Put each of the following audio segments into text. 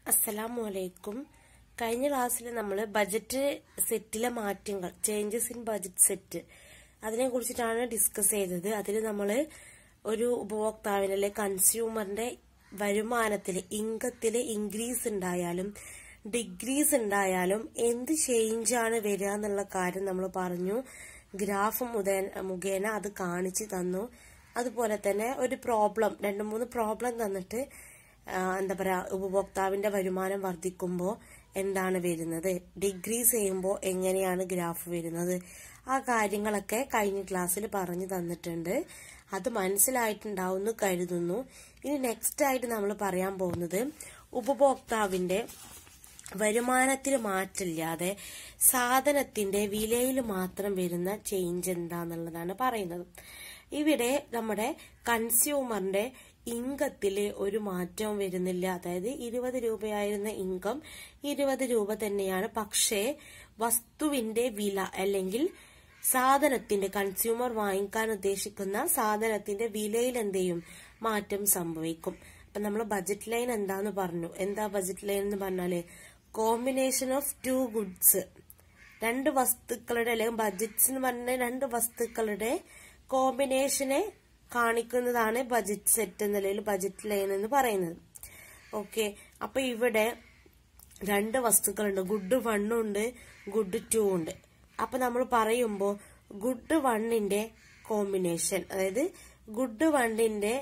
അസ്സലാമു അലൈക്കും കഴിഞ്ഞ ക്ലാസ്സിൽ നമ്മൾ ബജറ്റ് സെറ്റിലെ മാറ്റങ്ങൾ ചേഞ്ചസ് ഇൻ ബജറ്റ് സെറ്റ് അതിനെ കുറിച്ചിട്ടാണ് ഡിസ്കസ് ചെയ്തത് അതിൽ നമ്മൾ ഒരു ഉപഭോക്താവിന് അല്ലെ കൺസ്യൂമറിന്റെ വരുമാനത്തിൽ ഇൻകത്തിൽ ഇൻക്രീസ് ഉണ്ടായാലും ഡിഗ്രീസ് ഉണ്ടായാലും എന്ത് ചേഞ്ച് ആണ് വരിക എന്നുള്ള കാര്യം നമ്മൾ പറഞ്ഞു ഗ്രാഫ് മുതേന മുഖേന അത് കാണിച്ചു തന്നു അതുപോലെ തന്നെ ഒരു പ്രോബ്ലം രണ്ട് മൂന്ന് പ്രോബ്ലം തന്നിട്ട് ആ, എന്താ പറയാ ഉപഭോക്താവിന്റെ വരുമാനം വർദ്ധിക്കുമ്പോൾ എന്താണ് വരുന്നത് ഡിഗ്രീസ് ചെയ്യുമ്പോൾ എങ്ങനെയാണ് ഗ്രാഫ് വരുന്നത് ആ കാര്യങ്ങളൊക്കെ കഴിഞ്ഞ ക്ലാസ്സിൽ പറഞ്ഞു തന്നിട്ടുണ്ട് അത് മനസ്സിലായിട്ടുണ്ടാവും എന്ന് കരുതുന്നു ഇനി നെക്സ്റ്റ് ആയിട്ട് നമ്മൾ പറയാൻ പോകുന്നത് ഉപഭോക്താവിന്റെ വരുമാനത്തിൽ മാറ്റില്ലാതെ സാധനത്തിന്റെ വിലയിൽ മാത്രം വരുന്ന ചേഞ്ച് എന്താന്നുള്ളതാണ് പറയുന്നത് ഇവിടെ നമ്മുടെ കൺസ്യൂമറിന്റെ ഇൻകത്തില് ഒരു മാറ്റവും വരുന്നില്ല അതായത് ഇരുപത് രൂപയായിരുന്ന ഇൻകം ഇരുപത് രൂപ തന്നെയാണ് പക്ഷേ വസ്തുവിന്റെ വില അല്ലെങ്കിൽ സാധനത്തിന്റെ കൺസ്യൂമർ വാങ്ങിക്കാൻ ഉദ്ദേശിക്കുന്ന സാധനത്തിന്റെ വിലയിൽ എന്ത് ചെയ്യും മാറ്റം സംഭവിക്കും അപ്പൊ നമ്മൾ ബജറ്റ് ലൈൻ എന്താന്ന് പറഞ്ഞു എന്താ ബജറ്റ് ലൈൻ എന്ന് പറഞ്ഞാല് കോമ്പിനേഷൻ ഓഫ് ടു ഗുഡ്സ് രണ്ട് വസ്തുക്കളുടെ അല്ലെങ്കിൽ ബജറ്റ്സ് എന്ന് പറഞ്ഞ രണ്ട് വസ്തുക്കളുടെ കോമ്പിനേഷനെ കാണിക്കുന്നതാണ് ബജറ്റ് സെറ്റ് എന്ന നിലയിൽ ബജറ്റ് ലൈൻ എന്ന് പറയുന്നത് ഓക്കെ അപ്പൊ ഇവിടെ രണ്ട് വസ്തുക്കളുണ്ട് ഗുഡ് വണ്ണും ഉണ്ട് ഗുഡ് ടു ഉണ്ട് അപ്പൊ നമ്മൾ പറയുമ്പോൾ ഗുഡ് വണ്ണിന്റെ കോമ്പിനേഷൻ അതായത് ഗുഡ് വണ്ണിന്റെ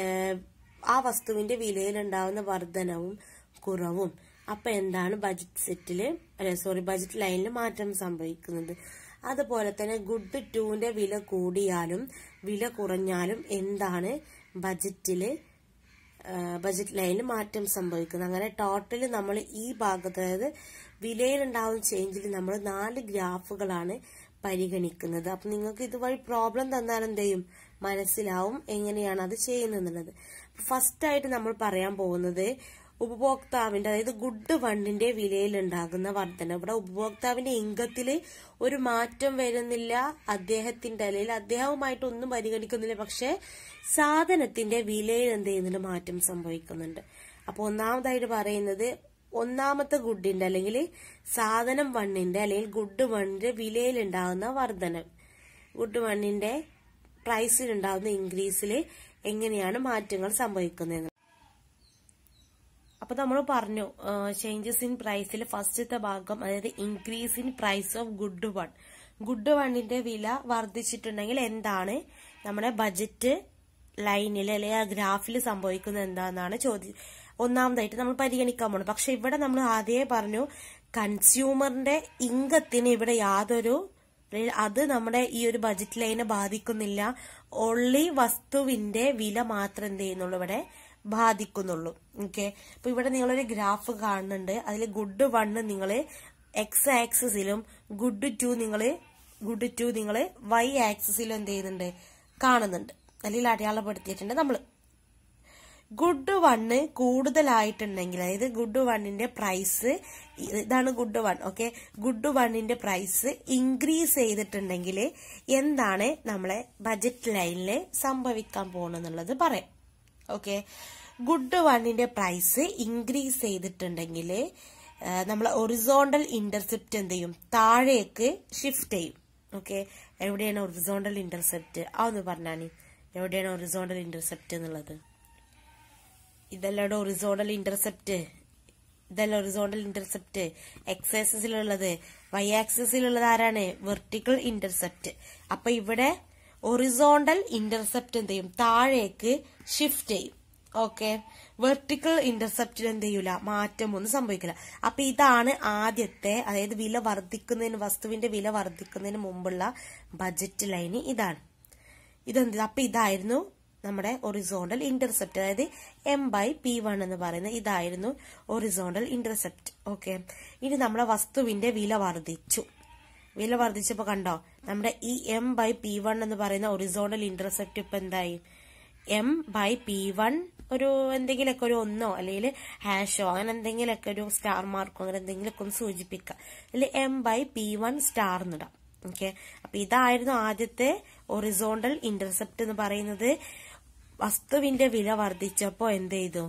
ആ വസ്തുവിന്റെ വിലയിൽ ഉണ്ടാവുന്ന വർധനവും കുറവും അപ്പൊ എന്താണ് ബജറ്റ് സെറ്റില് അല്ലെ സോറി ബജറ്റ് ലൈനിൽ മാറ്റം സംഭവിക്കുന്നത് അതുപോലെ തന്നെ ഗുഡ് ടുവിന്റെ വില കൂടിയാലും വില കുറഞ്ഞാലും എന്താണ് ബജറ്റില് ബജറ്റ് ലൈനിൽ മാറ്റം സംഭവിക്കുന്നത് അങ്ങനെ ടോട്ടൽ നമ്മൾ ഈ ഭാഗത്ത് അതായത് വിലയിലുണ്ടാവുന്ന ചേഞ്ചിൽ നമ്മൾ നാല് ഗ്രാഫുകളാണ് പരിഗണിക്കുന്നത് അപ്പൊ നിങ്ങൾക്ക് ഇതുവഴി പ്രോബ്ലം തന്നാൽ എന്ത് ചെയ്യും മനസ്സിലാവും എങ്ങനെയാണ് അത് ചെയ്യുന്നത് ഫസ്റ്റ് ആയിട്ട് നമ്മൾ പറയാൻ പോകുന്നത് ഉപഭോക്താവിന്റെ അതായത് ഗുഡ് വണ്ണിന്റെ വിലയിൽ ഉണ്ടാകുന്ന വർധന ഇവിടെ ഉപഭോക്താവിന്റെ ഇംഗത്തില് ഒരു മാറ്റം വരുന്നില്ല അദ്ദേഹത്തിന്റെ അല്ലെങ്കിൽ അദ്ദേഹവുമായിട്ട് ഒന്നും പരിഗണിക്കുന്നില്ല പക്ഷെ സാധനത്തിന്റെ വിലയിൽ എന്ത് ചെയ്യുന്നുണ്ട് മാറ്റം സംഭവിക്കുന്നുണ്ട് അപ്പൊ ഒന്നാമതായിട്ട് പറയുന്നത് ഒന്നാമത്തെ ഗുഡിന്റെ അല്ലെങ്കിൽ സാധനം വണ്ണിന്റെ അല്ലെങ്കിൽ ഗുഡ് വണ്ണിന്റെ വിലയിൽ ഉണ്ടാകുന്ന വർധന ഗുഡ് വണ്ണിന്റെ പ്രൈസിൽ ഉണ്ടാകുന്ന ഇൻക്രീസിൽ എങ്ങനെയാണ് മാറ്റങ്ങൾ സംഭവിക്കുന്നത് അപ്പൊ നമ്മൾ പറഞ്ഞു ചേഞ്ചസ് ഇൻ പ്രൈസിൽ ഫസ്റ്റത്തെ ഭാഗം അതായത് increase in price of good one good വണ്ണിന്റെ വില വർദ്ധിച്ചിട്ടുണ്ടെങ്കിൽ എന്താണ് നമ്മുടെ ബജറ്റ് ലൈനിൽ അല്ലെങ്കിൽ ആ ഗ്രാഫിൽ സംഭവിക്കുന്നത് എന്താണെന്നാണ് ചോദ്യം ഒന്നാമതായിട്ട് നമ്മൾ പരിഗണിക്കാൻ പോകണം പക്ഷെ ഇവിടെ നമ്മൾ ആദ്യമേ പറഞ്ഞു കൺസ്യൂമറിന്റെ ഇംഗത്തിന് ഇവിടെ യാതൊരു അത് നമ്മുടെ ഈ ഒരു ബജറ്റ് ലൈനെ ബാധിക്കുന്നില്ല ഓൺലി വസ്തുവിന്റെ വില മാത്രം എന്ത് ചെയ്യുന്നുള്ളൂ ഇവിടെ ബാധിക്കുന്നുള്ളൂ ഓക്കെ അപ്പൊ ഇവിടെ നിങ്ങളൊരു ഗ്രാഫ് കാണുന്നുണ്ട് അതിൽ ഗുഡ് വണ്ണ് നിങ്ങൾ എക്സ് ആക്സിസിലും ഗുഡ് ടു നിങ്ങൾ ഗുഡ് ടു നിങ്ങൾ വൈ ആക്സിസിലും എന്ത് ചെയ്യുന്നുണ്ട് കാണുന്നുണ്ട് അല്ലെങ്കിൽ അടയാളപ്പെടുത്തിയിട്ടുണ്ട് നമ്മൾ ഗുഡ് വണ്ണ് കൂടുതലായിട്ടുണ്ടെങ്കിൽ അതായത് ഗുഡ് വണ്ണിന്റെ പ്രൈസ് ഇതാണ് ഗുഡ് വൺ ഓക്കെ ഗുഡ് വണ്ണിന്റെ പ്രൈസ് ഇൻക്രീസ് ചെയ്തിട്ടുണ്ടെങ്കിൽ എന്താണ് നമ്മളെ ബജറ്റ് ലൈനിൽ സംഭവിക്കാൻ പോകുന്നത് പറയാം ഓക്കെ ഗുഡ് വണ്ണിന്റെ പ്രൈസ് ഇൻക്രീസ് ചെയ്തിട്ടുണ്ടെങ്കിൽ നമ്മൾ ഒറിസോണ്ടൽ ഇന്റർസെപ്റ്റ് എന്ത് ചെയ്യും താഴേക്ക് ഷിഫ്റ്റ് ചെയ്യും ഓക്കെ എവിടെയാണ് ഒറിസോണ്ടൽ ഇന്റർസെപ്റ്റ് അതൊന്ന് പറഞ്ഞാനി എവിടെയാണ് ഒറിസോണ്ടൽ ഇന്റർസെപ്റ്റ് എന്നുള്ളത് ഇതല്ലോടെ ഒറിസോണ്ടൽ ഇന്റർസെപ്റ്റ് ഇതല്ല ഒറിസോണ്ടൽ ഇന്റർസെപ്റ്റ് എക്സ് ആക്സിസിലുള്ളത് വൈ ആക്സിസിലുള്ളത് ആരാണ് വെർട്ടിക്കൽ ഇന്റർസെപ്റ്റ് അപ്പൊ ഇവിടെ ഒറിസോണ്ടൽ ഇന്റർസെപ്റ്റ് എന്ത് ചെയ്യും താഴേക്ക് ഷിഫ്റ്റ് ചെയ്യും ഓക്കെ വെർട്ടിക്കൽ ഇന്റർസെപ്റ്റിൽ എന്ത് ചെയ്യൂല മാറ്റമൊന്നും സംഭവിക്കില്ല അപ്പൊ ഇതാണ് ആദ്യത്തെ അതായത് വില വർദ്ധിക്കുന്നതിന് വസ്തുവിന്റെ വില വർദ്ധിക്കുന്നതിന് മുമ്പുള്ള ബജറ്റ് ലൈന് ഇതാണ് ഇതെന്ത് അപ്പൊ ഇതായിരുന്നു നമ്മുടെ ഒറിസോണ്ടൽ ഇന്റർസെപ്റ്റ് അതായത് എം ബൈ പി വൺ എന്ന് പറയുന്നത് ഇതായിരുന്നു ഒറിസോണ്ടൽ ഇന്റർസെപ്റ്റ് ഓക്കെ ഇനി നമ്മുടെ വസ്തുവിന്റെ വില വർദ്ധിച്ചു വില വർദ്ധിച്ചപ്പോ കണ്ടോ നമ്മുടെ ഈ എം ബൈ പി വൺ എന്ന് പറയുന്ന ഒറിസോണ്ടൽ ഇന്റർസെപ്റ്റ് ഇപ്പൊ എന്തായി എം ബൈ പി വൺ ഒരു എന്തെങ്കിലുമൊക്കെ ഒരു ഒന്നോ അല്ലെങ്കിൽ ഹാഷോ അങ്ങനെ എന്തെങ്കിലുമൊക്കെ ഒരു സ്റ്റാർ മാർക്കോ അങ്ങനെ എന്തെങ്കിലുമൊക്കെ ഒന്ന് സൂചിപ്പിക്കാം അല്ലെങ്കിൽ M by P one star എന്നിടാം ഓക്കെ അപ്പൊ ഇതായിരുന്നു ആദ്യത്തെ ഒറിസോണ്ടൽ ഇന്റർസെപ്റ്റ് എന്ന് പറയുന്നത് വസ്തുവിന്റെ വില വർദ്ധിച്ചപ്പോ എന്ത് ചെയ്തു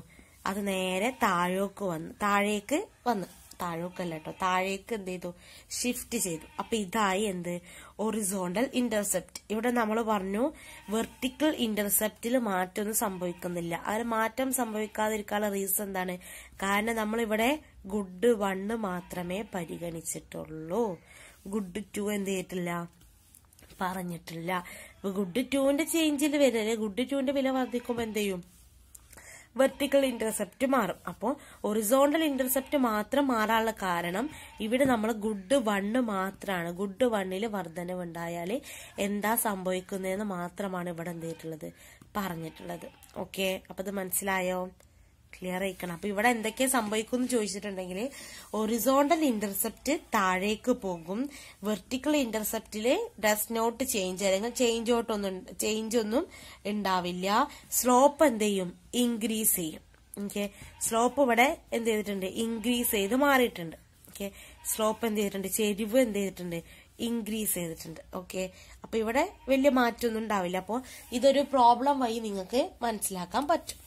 അത് നേരെ താഴോക്ക് വന്ന് താഴേക്ക് വന്ന് താഴോക്കല്ല കേട്ടോ താഴേക്ക് എന്ത് ചെയ്തു ഷിഫ്റ്റ് ചെയ്തു അപ്പൊ ഇതായി എന്ത് ഒറിസോണ്ടൽ ഇന്റർസെപ്റ്റ് ഇവിടെ നമ്മൾ പറഞ്ഞു വെർട്ടിക്കൽ ഇന്റർസെപ്റ്റിൽ മാറ്റമൊന്നും സംഭവിക്കുന്നില്ല അതിൽ മാറ്റം സംഭവിക്കാതിരിക്കാനുള്ള റീസൺ എന്താണ് കാരണം നമ്മൾ ഇവിടെ ഗുഡ് വണ്ണ് മാത്രമേ പരിഗണിച്ചിട്ടുള്ളൂ ഗുഡ് ടു എന്ത് ചെയ്തിട്ടില്ല പറഞ്ഞിട്ടില്ല അപ്പൊ ഗുഡ് ടുവിന്റെ ചേഞ്ചിൽ വരല്ലേ ഗുഡ് ടുവിന്റെ വില വർദ്ധിക്കുമ്പോൾ എന്ത് ചെയ്യും വെർട്ടിക്കൽ ഇന്റർസെപ്റ്റ് മാറും അപ്പോൾ ഒറിസോണ്ടൽ ഇന്റർസെപ്റ്റ് മാത്രം മാറാനുള്ള കാരണം ഇവിടെ നമ്മൾ ഗുഡ് വണ്ണ് മാത്രമാണ് ഗുഡ് വണ്ണിൽ വർധനവ് ഉണ്ടായാൽ എന്താ സംഭവിക്കുന്നതെന്ന് മാത്രമാണ് ഇവിടെ എന്ത് ചെയ്തിട്ടുള്ളത് പറഞ്ഞിട്ടുള്ളത് ഓക്കെ അപ്പൊ ഇത് മനസ്സിലായോ ക്ലിയർ ആയിക്കണം അപ്പൊ ഇവിടെ എന്തൊക്കെ സംഭവിക്കും എന്ന് ചോദിച്ചിട്ടുണ്ടെങ്കിൽ ഒറിസോണ്ടൽ ഇന്റർസെപ്റ്റ് താഴേക്ക് പോകും വെർട്ടിക്കൽ ഇന്റർസെപ്റ്റില് ഡസ് നോട്ട് ചേഞ്ച് അല്ലെങ്കിൽ ചേഞ്ച് ഔട്ടൊന്നും ചേഞ്ച് ഒന്നും ഉണ്ടാവില്ല സ്ലോപ്പ് എന്ത് ചെയ്യും ഇൻക്രീസ് ചെയ്യും ഓക്കെ സ്ലോപ്പ് ഇവിടെ എന്ത് ചെയ്തിട്ടുണ്ട് ഇൻക്രീസ് ചെയ്ത് മാറിയിട്ടുണ്ട് ഓക്കെ സ്ലോപ്പ് എന്ത് ചെയ്തിട്ടുണ്ട് ചെരിവ് എന്ത് ചെയ്തിട്ടുണ്ട് ഇൻക്രീസ് ചെയ്തിട്ടുണ്ട് ഓക്കെ അപ്പൊ ഇവിടെ വലിയ മാറ്റമൊന്നും ഉണ്ടാവില്ല അപ്പോൾ ഇതൊരു പ്രോബ്ലം വഴി നിങ്ങൾക്ക് മനസ്സിലാക്കാൻ പറ്റും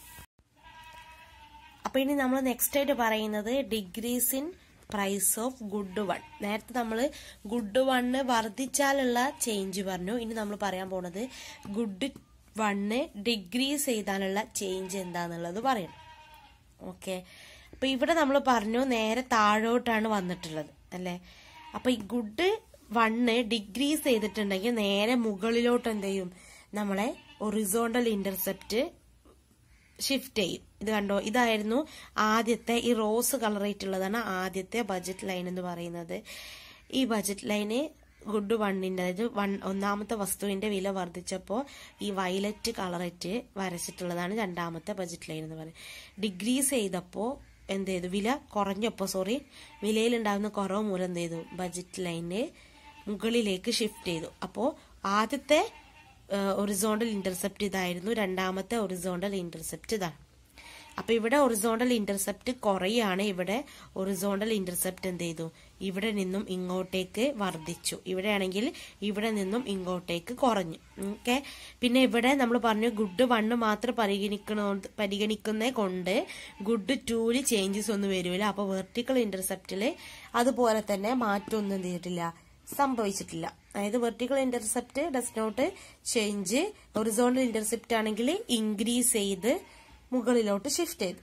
അപ്പൊ ഇനി നമ്മൾ നെക്സ്റ്റ് ആയിട്ട് പറയുന്നത് decrease in price of good one നേരത്തെ നമ്മൾ ഗുഡ് വണ്ണ് വർദ്ധിച്ചാലുള്ള ചേഞ്ച് പറഞ്ഞു ഇനി നമ്മൾ പറയാൻ പോണത് ഗുഡ് വണ്ണ് ഡിഗ്രീസ് ചെയ്താലുള്ള ചേഞ്ച് എന്താന്നുള്ളത് പറയണം ഓക്കെ അപ്പൊ ഇവിടെ നമ്മൾ പറഞ്ഞു നേരെ താഴോട്ടാണ് വന്നിട്ടുള്ളത് അല്ലെ അപ്പൊ ഈ ഗുഡ് വണ്ണ് ഡിഗ്രീസ് ചെയ്തിട്ടുണ്ടെങ്കിൽ നേരെ മുകളിലോട്ട് എന്ത് ചെയ്യും നമ്മളെ ഒറിസോണ്ടൽ ഇന്റർസെപ്റ്റ് ഷിഫ്റ്റ് ചെയ്യും ഇത് കണ്ടോ ഇതായിരുന്നു ആദ്യത്തെ ഈ റോസ് കളറായിട്ടുള്ളതാണ് ആദ്യത്തെ ബജറ്റ് ലൈൻ എന്ന് പറയുന്നത് ഈ ബജറ്റ് ലൈന് ഗുഡ് വണ്ണിന്റെ അതായത് വൺ ഒന്നാമത്തെ വസ്തുവിന്റെ വില വർദ്ധിച്ചപ്പോൾ ഈ വയലറ്റ് കളററ്റ് വരച്ചിട്ടുള്ളതാണ് രണ്ടാമത്തെ ബജറ്റ് ലൈൻ എന്ന് പറയുന്നത് ഡിഗ്രീസ് ചെയ്തപ്പോൾ എന്ത് ചെയ്തു വില കുറഞ്ഞപ്പോൾ സോറി വിലയിലുണ്ടാകുന്ന കുറവ് മൂലം എന്ത് ചെയ്തു ബജറ്റ് ലൈന് മുകളിലേക്ക് ഷിഫ്റ്റ് ചെയ്തു അപ്പോൾ ആദ്യത്തെ ഒറിസോണ്ടൽ ഇന്റർസെപ്റ്റ് ഇതായിരുന്നു രണ്ടാമത്തെ ഒറിസോണ്ടൽ ഇന്റർസെപ്റ്റ് ഇതാണ് അപ്പൊ ഇവിടെ ഒറിസോണ്ടൽ ഇന്റർസെപ്റ്റ് കുറയാണ് ഇവിടെ ഒറിസോണ്ടൽ ഇന്റർസെപ്റ്റ് എന്ത് ചെയ്തു ഇവിടെ നിന്നും ഇങ്ങോട്ടേക്ക് വർദ്ധിച്ചു ഇവിടെയാണെങ്കിൽ ഇവിടെ നിന്നും ഇങ്ങോട്ടേക്ക് കുറഞ്ഞു ഓക്കെ പിന്നെ ഇവിടെ നമ്മൾ പറഞ്ഞു ഗുഡ് വണ്ണ് മാത്രം പരിഗണിക്കണ പരിഗണിക്കുന്ന കൊണ്ട് ഗുഡ് ടൂല് ചേഞ്ചസ് ഒന്നും വരില്ല അപ്പൊ വെർട്ടിക്കൽ ഇന്റർസെപ്റ്റില് അതുപോലെ തന്നെ മാറ്റമൊന്നും എന്ത് ചെയ്തിട്ടില്ല സംഭവിച്ചിട്ടില്ല അതായത് vertical intercept does not change horizontal intercept ആണെങ്കിൽ ഇൻക്രീസ് ചെയ്ത് മുകളിലോട്ട് ഷിഫ്റ്റ് ചെയ്തു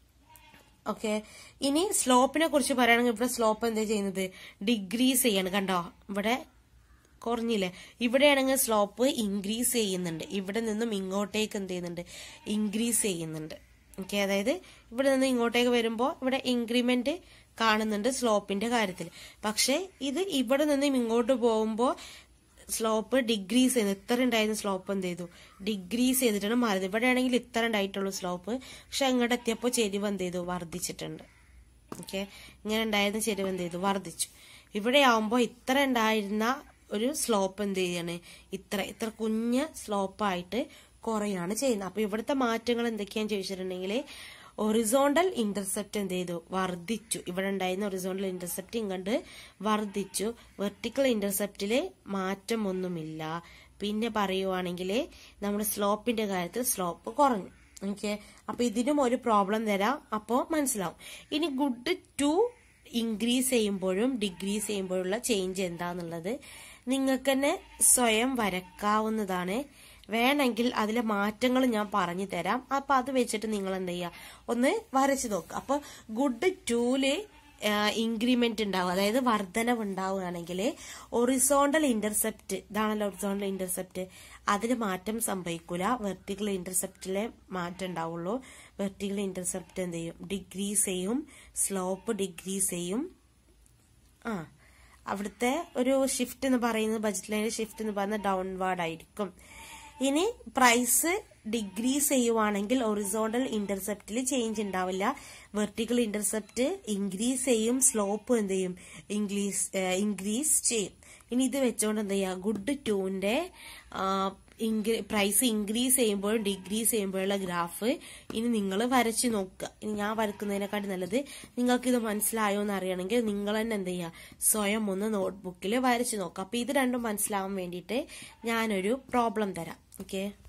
ഓക്കെ ഇനി സ്ലോപ്പിനെ കുറിച്ച് പറയുകയാണെങ്കിൽ ഇവിടെ സ്ലോപ്പ് എന്താ ചെയ്യുന്നത് ഡിഗ്രീസ് ചെയ്യാണ് കണ്ടോ ഇവിടെ കുറഞ്ഞില്ലേ ഇവിടെയാണെങ്കിൽ സ്ലോപ്പ് ഇൻക്രീസ് ചെയ്യുന്നുണ്ട് ഇവിടെ നിന്നും ഇങ്ങോട്ടേക്ക് എന്ത് ചെയ്യുന്നുണ്ട് ഇൻക്രീസ് ചെയ്യുന്നുണ്ട് ഓക്കെ അതായത് ഇവിടെ നിന്ന് ഇങ്ങോട്ടേക്ക് വരുമ്പോൾ ഇവിടെ ഇൻക്രിമെന്റ് കാണുന്നുണ്ട് സ്ലോപ്പിന്റെ കാര്യത്തിൽ പക്ഷെ ഇത് ഇവിടെ നിന്നും ഇങ്ങോട്ട് പോകുമ്പോൾ സ്ലോപ്പ് ഡിഗ്രീസ് ചെയ്ത് ഇത്ര ഉണ്ടായിരുന്ന സ്ലോപ്പ് എന്ത് ചെയ്തു ഡിഗ്രീസ് ചെയ്തിട്ടാണ് മാറിയത് ഇവിടെ ആണെങ്കിൽ ഇത്ര ഉണ്ടായിട്ടുള്ളൂ സ്ലോപ്പ് പക്ഷെ അങ്ങോട്ട് എത്തിയപ്പോൾ ചെരിവ് എന്ത് ചെയ്തു വർദ്ധിച്ചിട്ടുണ്ട് ഓക്കെ ഇങ്ങനെ ഉണ്ടായിരുന്ന ചെരിവ് എന്ത് ചെയ്തു വർദ്ധിച്ചു ഇവിടെ ആവുമ്പോൾ ഇത്ര ഉണ്ടായിരുന്ന ഒരു സ്ലോപ്പ് എന്ത് ചെയ്യാണ് ഇത്ര ഇത്ര കുഞ്ഞ് സ്ലോപ്പായിട്ട് കുറയാണ് ചെയ്യുന്നത് അപ്പൊ ഇവിടുത്തെ മാറ്റങ്ങൾ എന്തൊക്കെയാന്ന് ചോദിച്ചിട്ടുണ്ടെങ്കിൽ ഒറിസോണ്ടൽ ഇന്റർസെപ്റ്റ് എന്ത് ചെയ്തു വർദ്ധിച്ചു ഇവിടെ ഉണ്ടായിരുന്ന ഒറിസോണ്ടൽ ഇന്റർസെപ്റ്റ് ഇങ്ങോട്ട് വർദ്ധിച്ചു വെർട്ടിക്കൽ ഇന്റർസെപ്റ്റില് മാറ്റമൊന്നുമില്ല പിന്നെ പറയുവാണെങ്കിൽ നമ്മുടെ സ്ലോപ്പിന്റെ കാര്യത്തിൽ സ്ലോപ്പ് കുറഞ്ഞു ഓക്കെ അപ്പൊ ഇതിനും ഒരു പ്രോബ്ലം തരാം അപ്പോൾ മനസ്സിലാവും ഇനി ഗുഡ് ടു ഇൻക്രീസ് ചെയ്യുമ്പോഴും ഡിഗ്രീസ് ചെയ്യുമ്പോഴുള്ള ചേഞ്ച് എന്താന്നുള്ളത് നിങ്ങൾക്ക് തന്നെ സ്വയം വരക്കാവുന്നതാണ് വേണമെങ്കിൽ അതിലെ മാറ്റങ്ങൾ ഞാൻ പറഞ്ഞു തരാം അപ്പൊ അത് വെച്ചിട്ട് നിങ്ങൾ എന്ത് ചെയ്യുക ഒന്ന് വരച്ചു നോക്കുക അപ്പൊ ഗുഡ് ടൂല് ഇൻക്രിമെന്റ് ഉണ്ടാവും അതായത് വർധനവ് ഉണ്ടാവുകയാണെങ്കിൽ ഒറിസോണ്ടൽ ഇന്റർസെപ്റ്റ് ഇതാണല്ലോ ഒറിസോണ്ടൽ ഇന്റർസെപ്റ്റ് അതിന് മാറ്റം സംഭവിക്കൂല വെർട്ടിക്കൽ ഇന്റർസെപ്റ്റിലെ മാറ്റം ഉണ്ടാവുള്ളൂ വെർട്ടിക്കൽ ഇന്റർസെപ്റ്റ് എന്ത് ചെയ്യും ഡിഗ്രീസ് ചെയ്യും സ്ലോപ്പ് ഡിഗ്രീസ് ചെയ്യും ആ അവിടുത്തെ ഒരു ഷിഫ്റ്റ് എന്ന് പറയുന്നത് ബജറ്റ് ലൈനിൽ ഷിഫ്റ്റ് എന്ന് പറയുന്നത് ഡൗൺവാർഡ് ആയിരിക്കും ഇനി പ്രൈസ് ഡിഗ്രീസ് ചെയ്യുവാണെങ്കിൽ ഒറിസോണ്ടൽ ഇന്റർസെപ്റ്റിൽ ചേഞ്ച് ഉണ്ടാവില്ല വെർട്ടിക്കൽ ഇന്റർസെപ്റ്റ് ഇൻക്രീസ് ചെയ്യും സ്ലോപ്പ് എന്ത് ചെയ്യും ഇൻക്രീസ് ഇൻക്രീസ് ചെയ്യും ഇനി ഇത് വെച്ചുകൊണ്ട് എന്ത് ചെയ്യുക ഗുഡ് ടൂന്റെ പ്രൈസ് ഇൻക്രീസ് ചെയ്യുമ്പോഴും ഡിഗ്രീസ് ചെയ്യുമ്പോഴുള്ള ഗ്രാഫ് ഇനി നിങ്ങൾ വരച്ച് നോക്കുക ഇനി ഞാൻ വരക്കുന്നതിനെക്കാട്ടി നല്ലത് നിങ്ങൾക്ക് ഇത് മനസ്സിലായോ എന്ന് അറിയണമെങ്കിൽ നിങ്ങൾ തന്നെ എന്ത് ചെയ്യുക സ്വയം ഒന്ന് നോട്ട്ബുക്കിൽ വരച്ച് നോക്കുക അപ്പൊ ഇത് രണ്ടും മനസ്സിലാവാൻ വേണ്ടിയിട്ട് ഞാനൊരു പ്രോബ്ലം തരാം ഓക്കെ